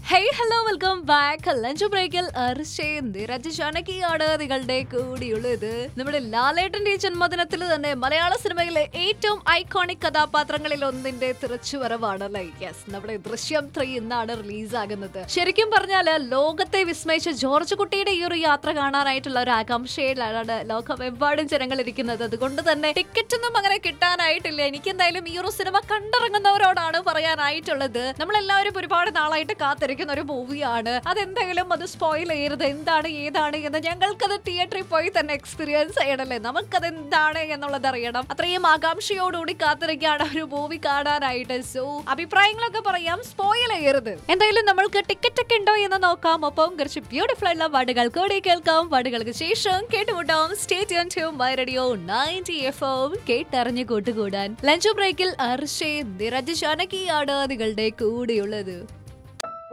hey hello welcome back lunch ബ്രേക്കിൽ അർഷയും നിരജ് ഷാനക്കിയാണ് നിങ്ങളുടെ കൂടിയുള്ളത് നമ്മുടെ ലാലേട്ടന്റെ ഈ ജന്മദിനത്തിൽ തന്നെ മലയാള സിനിമയിലെ ഏറ്റവും ഐക്കോണിക് കഥാപാത്രങ്ങളിൽ ഒന്നിന്റെ തിരച്ചുവരവാണ് യെസ് നമ്മുടെ ദൃശ്യം ത്രീ ഇന്നാണ് റിലീസ് ആകുന്നത് ശരിക്കും പറഞ്ഞാല് ലോകത്തെ വിസ്മയിച്ച ജോർജ് കുട്ടിയുടെ ഈ ഒരു യാത്ര കാണാനായിട്ടുള്ള ഒരു ആകാംക്ഷയിലാണ് ലോകമെമ്പാടും ജനങ്ങൾ ഇരിക്കുന്നത് അതുകൊണ്ട് തന്നെ ടിക്കറ്റ് ഒന്നും അങ്ങനെ കിട്ടാനായിട്ടില്ല എനിക്ക് എന്തായാലും ഈ ഒരു സിനിമ കണ്ടിറങ്ങുന്നവരോടാണ് പറയാനായിട്ടുള്ളത് നമ്മളെല്ലാവരും ഒരുപാട് നാളായിട്ട് കാത്തിരിക്കുന്ന ഒരു മൂവിയാണ് അതെന്തെങ്കിലും അത് സ്പോയിൽ ചെയ്യരുത് എന്താണ് ഏതാണ് എന്ന് ഞങ്ങൾക്കത് തിയേറ്ററിൽ പോയി തന്നെ എക്സ്പീരിയൻസ് ചെയ്യണല്ലേ നമുക്കത് എന്താണ് എന്നുള്ളത് അറിയണം അത്രയും ആകാംക്ഷയോടുകൂടി കാത്തിരിക്കുകയാണ് ഒരു മൂവി കാണാനായിട്ട് സോ അഭിപ്രായങ്ങളൊക്കെ പറയാം സ്പോയിൽ ചെയ്യരുത് എന്തായാലും നമ്മൾക്ക് ടിക്കറ്റ് ഒക്കെ ഉണ്ടോ എന്ന് നോക്കാം ഒപ്പം കുറച്ച് ബ്യൂട്ടിഫുൾ ആയിട്ടുള്ള പാട്ടുകൾ കൂടി കേൾക്കാം പാട്ടുകൾക്ക് ശേഷം കേട്ടുമുട്ടാം stay tuned to my radio ninety F M കേട്ടറിഞ്ഞ് കൂട്ടുകൂടാൻ ലഞ്ച് ബ്രേക്കിൽ അർഷേ നിരജ് ഷാനക്കിയാണ് നിങ്ങളുടെ കൂടെയുള്ളത്